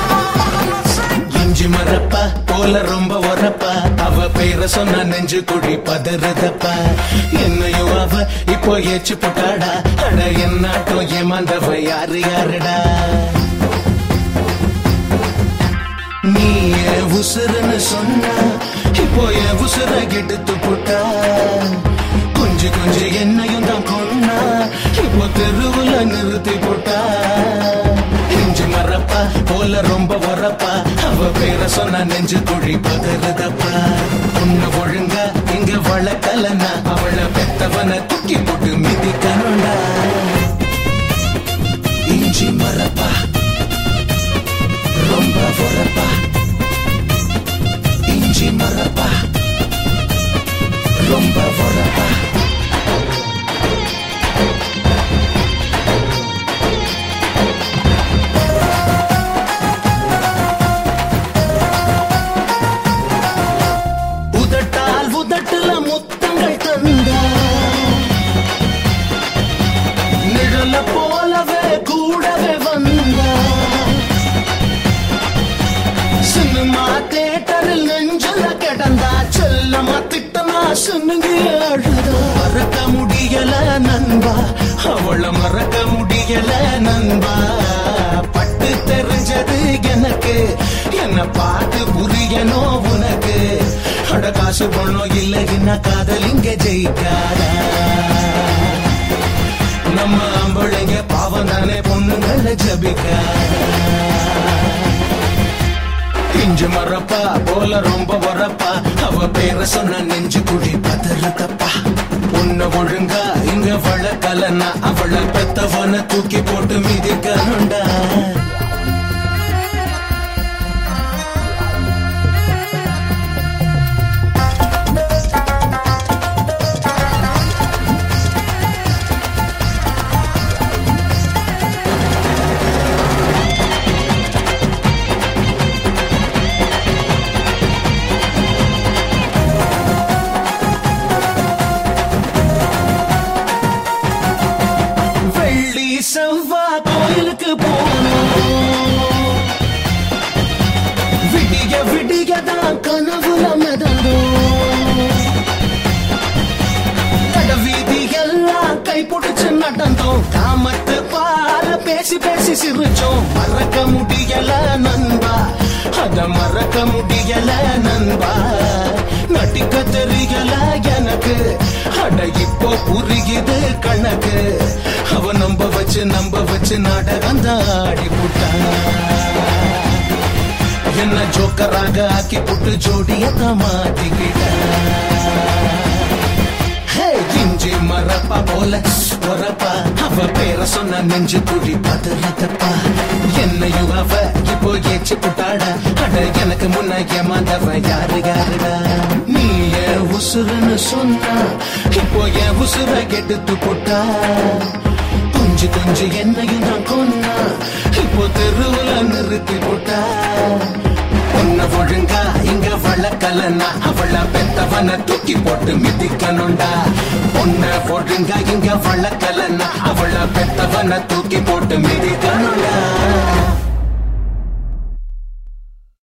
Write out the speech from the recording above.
இஞ்சி மரப்பா போல ரொம்ப உரப்பா அவ பேர சொன்ன நெஞ்சு குழி பதறுதப்பா என்னையும் அவ இப்போ ஏச்சு போட்டாடா அட என்னாட்டம் ஏமாந்தவ யாரு யாருடா நீ என் உசுருன்னு சொன்னா இப்போ என் உசுர கெடுத்து போட்டா கொஞ்சு கொஞ்சு என்னையும் தான் கொன்னா இப்போ தெருவுல நிறுத்தி போட்டா இஞ்சி மரப்பா போல ரொம்ப உரப்பா அவ பேர சொன்ன நெஞ்சு குழி பதறுதப்பா உன்னை ஒழுங்கா இங்க வளர்க்கலன்னா அவளை பெத்தவனை தூக்கி போட்டு மிதிக்கணும்டா இஞ்சி மரப்பா ரொம்ப உரப்பா இஞ்சி மரப்பா ரொம்ப உரப்பா உதட்டால் உதட்டுல முத்தங்கள் தந்தா நிழல போலவே கூடவே வந்தா சினிமா தேட்டரில் நெஞ்சில கிடந்தா செல்லமா திட்டமா சின்னுங்கி அழுதா மறக்க முடியல நண்பா அவள மறக்க முடியல நண்பா பட்டு தெரிஞ்சது எனக்கு என்ன பார்த்து புரியணும் உனக்கு அட காசு பணம் இல்லைன்னா காதல் இங்க ஜெயிக்காதா நம்ம அம்பளைங்க பாவம் தானே பொண்ணுங்கள ஜபிக்காதா பிஞ்சு மரப்பா போல ரொம்ப வரப்பா அவ பேர சொன்ன நெஞ்சு குழி பதறதப்பா உன்னை ஒழுங்கா இங்க வளர்க்கலன்னா அவளை பெத்தவன தூக்கி போட்டு மிதிக்கணுண்டா வெள்ளி செவ்வா கோயிலுக்கு போனோம் விடிய விடிய தான் கனவுல மிதந்தோம் கட வீதி எல்லாம் கை பிடிச்சு நடந்தோம் காமத்து பார பேசி பேசி சிரிச்சோம் மறக்க முடியல நண்பா அத மறக்க முடியல நண்பா நடிக்க தெரியல எனக்கு அட இப்போ புரியுது கணக்கு அவ நம்ப வச்சு நம்ப வச்சு நாடகம் தான் ஆடி போட்டான் என்ன ஜோக்கராக ஆக்கி போட்டு ஜோடியத்தான் மாத்திக்கிட்டான் ஹே, இஞ்சி மரப்பா போல உரப்பா அவ பேர சொன்ன நெஞ்சு குழி பதறதப்பா என்னையும் அவ இப்போ ஏச்சு புட்டாட அட எனக்கு முன்ன ஏமாந்தவ யாரு யாருடா நீ என் உசுருன்னு சொன்னா இப்போ என் உசுர கெடுத்து போட்டா கொஞ்சு கொஞ்சு என்னையும் தான் கொன்னா இப்போ தெருவுல நிறுத்தி போட்டா உன்னை ஒழுங்கா இங்க வளர்க்கலன்னா அவள பெத்தவன தூக்கி போட்டு மிதிக்கணும்டா உன்னை ஒழுங்கா இங்க வளர்க்கலன்னா அவள பெத்தவன தூக்கி போட்டு மிதிக்கணும்டா